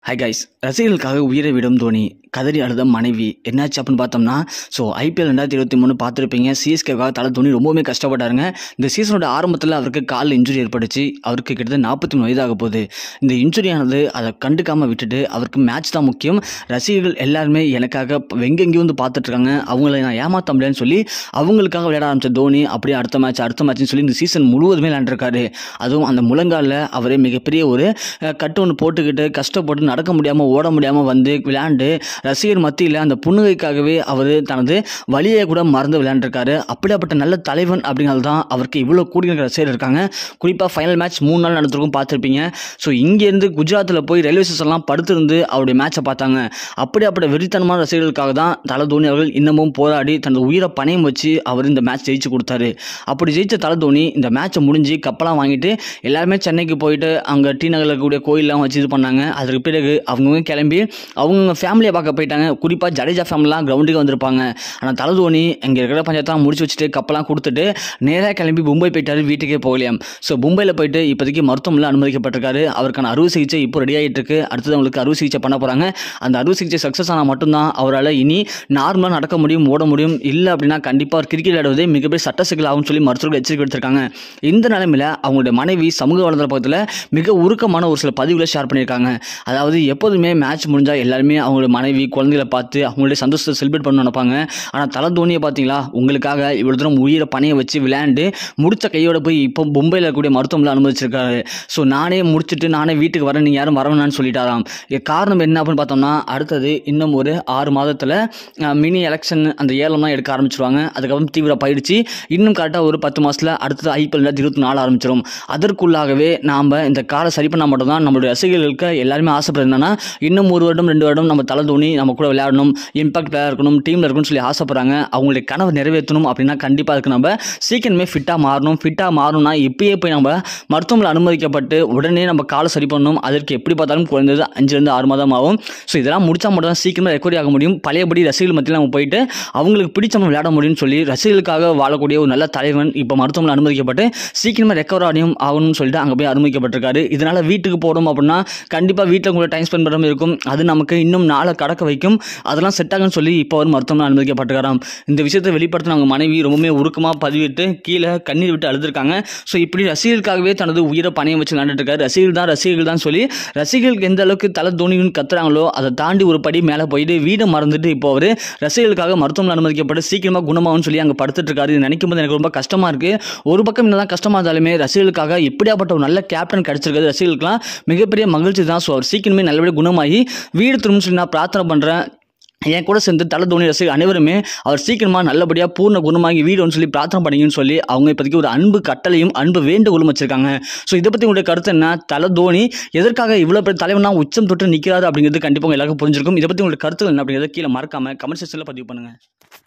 hi guys ரசிகர்களுக்காக உயிரை விடும் தோனி கதறி அழுத மனைவி என்னாச்சு அப்படின்னு பார்த்தோம்னா ஸோ ஐபிஎல் ரெண்டாயிரத்தி இருபத்தி மூணு பார்த்துருப்பீங்க சிஎஸ்கேக்காக தலை தோனி ரொம்பவுமே கஷ்டப்பட்டாருங்க இந்த சீசனோட ஆரம்பத்தில் அவருக்கு காலில் இன்ஜுரி ஏற்பட்டுச்சு அவருக்கு கிட்டத்தட்ட நாற்பத்தி மூணு வயதாக போகுது இந்த இன்ஜுரியானது அதை கண்டுக்காமல் விட்டுட்டு அவருக்கு மேட்ச் தான் முக்கியம் ரசிகர்கள் எல்லாருமே எனக்காக வெங்கெங்கேயும் வந்து பார்த்துட்ருக்காங்க அவங்கள நான் ஏமாற்ற முடியாதுன்னு சொல்லி அவங்களுக்காக விளையாட ஆரம்பிச்ச தோனி அப்படியே அடுத்த மேட்ச் அடுத்த மேட்ச்னு சொல்லி இந்த சீசன் முழுவதுமே விளையாண்டுருக்காரு அதுவும் அந்த முழங்காலில் அவரே மிகப்பெரிய ஒரு அஹ், கட்டு ஒன்று போட்டுக்கிட்டு கஷ்டப்பட்டு நடக்க முடியாமல் ஓட முடியாமல் வந்து விளையாண்டு ரசிகர் மத்தியில் அந்த புன்னகைக்காகவே அவர் தனது வழியை கூட மறந்து விளையாண்டுருக்காரு அப்படியாப்பட்ட நல்ல தலைவன் அப்படிங்கிறது தான் அவருக்கு இவ்வளோ கூடிய ரசிகர் இருக்காங்க குறிப்பாக ஃபைனல் மேட்ச் மூணு நாள் நடந்திருக்கும் பார்த்துருப்பீங்க ஸோ இங்கேருந்து குஜராத்தில் போய் ரயில்வே ஸ்டேஷன்லாம் படுத்திருந்து அவருடைய மேட்சை பார்த்தாங்க அப்படியாப்பட்ட வெறித்தனமான ரசிகர்களுக்காக தான் தலை தோனி அவர்கள் இன்னமும் போராடி தனது உயிரை பணையம் வச்சு அவர் இந்த மேட்ச் ஜெயிச்சு கொடுத்தாரு அப்படி ஜெயிச்ச தலை தோனி இந்த மேட்சை முடிஞ்சு கப்பலாம் வாங்கிட்டு எல்லாருமே சென்னைக்கு போயிட்டு அங்கே டி நகரில் இருக்கக்கூடிய கோயிலெலாம் வச்சு இது பண்ணாங்க அதற்கு பிறகு அவங்கவுங்க கிளம்பி அவங்க ஃபேமிலியை பார்க்க போயிட்டாங்க குறிப்பாக ஜடேஜா ஃபேமிலிலாம் கிரவுண்டுக்கு வந்திருப்பாங்க ஆனால் தலை தோனி இங்கே இருக்கிற பஞ்சாயத்தான் முடிச்சு வச்சுட்டு கப்பலாம் கொடுத்துட்டு நேராக கிளம்பி மும்பை போயிட்டாரு வீட்டுக்கே போகலையாம் ஸோ மும்பையில் போயிட்டு இப்போதைக்கு மருத்துவமனையில் அனுமதிக்கப்பட்டிருக்காரு அவருக்கான அறுவை சிகிச்சை இப்போ ரெடி ஆகிட்டு இருக்கு அடுத்தது அவங்களுக்கு அறுவை சிகிச்சை பண்ண போகிறாங்க அந்த அறுவை சிகிச்சை சக்ஸஸ் ஆனால் மட்டும்தான் அவரால் இனி நார்மலாக நடக்க முடியும் ஓட முடியும் இல்லை அப்படின்னா கண்டிப்பாக அவர் கிரிக்கெட் விளையாடுவதே மிகப்பெரிய சட்ட சிக்கல் ஆகும்னு சொல்லி மருத்துவர்கள் எச்சரிக்கை எடுத்திருக்காங்க இந்த நிலைமையில் அவங்களுடைய மனைவி சமூக வலைதள பக்கத்தில் மிக உருக்கமான ஒரு சில பதிவுகளை ஷேர் பண்ணியிருக்காங்க அதாவது எப்போதுமே மேட்ச் முடிஞ்சால் எல்லாருமே அவங்களோட மனைவி குழந்தைகளை பார்த்து அவங்களுடைய சந்தோஷத்தை செலிப்ரேட் பண்ண நினைப்பாங்க ஆனால் தலை தோனியை பார்த்தீங்களா உங்களுக்காக இவ்வளோ தூரம் உயிரை பணைய வச்சு விளையாண்டு முடிச்ச கையோட போய் இப்போ மும்பையில் இருக்கக்கூடிய மருத்துவமனையில் அனுமதிச்சிருக்காரு ஸோ நானே முடிச்சுட்டு நானே வீட்டுக்கு வரேன் நீங்கள் யாரும் வரவேணான்னு சொல்லிட்டாராம் இது காரணம் என்ன அப்படின்னு பார்த்தோம்னா அடுத்தது இன்னும் ஒரு ஆறு மாதத்தில் மினி எலெக்ஷன் அந்த ஏலம்லாம் எடுக்க ஆரம்பிச்சிருவாங்க அதுக்கப்புறம் தீவிர பயிற்சி இன்னும் கரெக்டாக ஒரு பத்து மாதத்தில் அடுத்தது ஐபிஎல் ரெண்டாயிரத்தி இருபத்தி நாலு ஆரம்பிச்சிடும் அதற்குள்ளாகவே நாம் இந்த காரை சரி பண்ணால் மட்டும்தான் நம்மளுடைய ரசிகர்களுக்கு எல்லாருமே ஆசைப்படுறது என்னன்னா இன்னும் ஒரு வருடம் ரெண்டு வருடம் நம்ம தலை தோனி நம்ம கூட விளையாடணும் இம்பாக்ட் பிளேயர் இருக்கணும் டீமில் இருக்கணும்னு சொல்லி ஆசைப்படுறாங்க அவங்களுடைய கனவு நிறைவேற்றணும் அப்படின்னா கண்டிப்பாக அதுக்கு நம்ம சீக்கிரமே ஃபிட்டாக மாறணும் ஃபிட்டாக மாறணும்னா இப்பயே போய் நம்ம மருத்துவமனையில் அனுமதிக்கப்பட்டு உடனே நம்ம காலை சரி பண்ணணும் அதற்கு எப்படி பார்த்தாலும் குறைந்தது அஞ்சுலேருந்து ஆறு மாதம் ஆகும் ஸோ இதெல்லாம் முடிச்சா மட்டும் தான் சீக்கிரமாக ரெக்கவரி ஆக முடியும் பழையபடி ரசிகர்கள் மத்தியில் நம்ம போயிட்டு அவங்களுக்கு பிடிச்சவங்க விளையாட முடியும்னு சொல்லி ரசிகர்களுக்காக வாழக்கூடிய ஒரு நல்ல தலைவன் இப்போ மருத்துவமனையில் அனுமதிக்கப்பட்டு சீக்கிரமாக ரெக்கவர் ஆகியும் ஆகணும்னு சொல்லிட்டு அங்கே போய் அனுமதிக்கப்பட்டிருக்காரு இதனால் வீட்டுக்கு போகிறோம் அப்படின்னா கண்டிப்பாக வீட்டில் கூட டைம் ஸ்பெண்ட் பண்ணுற மாதிரி இருக்கும் அது நமக்கு இன்னும் நாளை கடக்க வைக்கும் அதெல்லாம் செட் ஆகும்னு சொல்லி இப்போ அவர் மருத்துவமனை அனுமதிக்கப்பட்டிருக்காராம் இந்த விஷயத்தை வெளிப்படுத்தின அவங்க மனைவி ரொம்பவுமே உருக்கமாக பதிவிட்டு கீழே கண்ணீர் விட்டு அழுதுருக்காங்க ஸோ இப்படி ரசிகர்களுக்காகவே தனது உயிரை பணையம் வச்சு விளையாண்டுட்டு இருக்காரு ரசிகர்கள் தான் ரசிகர்கள் தான் சொல்லி ரசிகர்களுக்கு எந்த அளவுக்கு தலை தோனின்னு கத்துறாங்களோ அதை தாண்டி ஒரு படி மேலே போயிட்டு வீடை மறந்துட்டு இப்போ அவர் ரசிகர்களுக்காக மருத்துவமனை அனுமதிக்கப்பட்டு சீக்கிரமாக குணமாகும்னு சொல்லி அங்கே படுத்துட்டு இருக்காரு இது நினைக்கும் போது எனக்கு ரொம்ப கஷ்டமாக இருக்குது ஒரு பக்கம் என்னதான் கஷ்டமாக இருந்தாலுமே ரசிகர்களுக்காக இப்படியாப்பட்ட ஒரு நல்ல கேப்டன் கிடைச்சிருக்காது ரசிகர்களுக்குலாம் மிகப்பெரிய மகிழ்ச்சி தான் ஸோ அவர் சீக்கிரமே நல்லபடியாக குணமாகி வீடு திரும்பும் சொல்லி நான் பிரார்த்தனை பண்ணுறேன் என் கூட சேர்ந்து தலை தோனி ரசிகர் அனைவருமே அவர் சீக்கிரமாக நல்லபடியாக பூர்ண குணமாகி வீடுன்னு சொல்லி பிரார்த்தனை பண்ணிங்கன்னு சொல்லி அவங்க இப்போதைக்கு ஒரு அன்பு கட்டளையும் அன்பு வேண்டுகோளும் வச்சிருக்காங்க ஸோ இதை பற்றி உங்களுடைய கருத்து என்ன தலை தோனி எதற்காக இவ்வளோ பெரிய தலைவனா உச்சம் தொட்டு நிற்கிறாரு அப்படிங்கிறது கண்டிப்பாக உங்க எல்லாருக்கும் புரிஞ்சிருக்கும் இதை பற்றி உங்களுடைய கருத்துக்கள் என்ன அப்படிங்கிறத கீழே மறக்காம கமெண்ட் செக்ஷனில் பதிவு பண்ணுங்கள்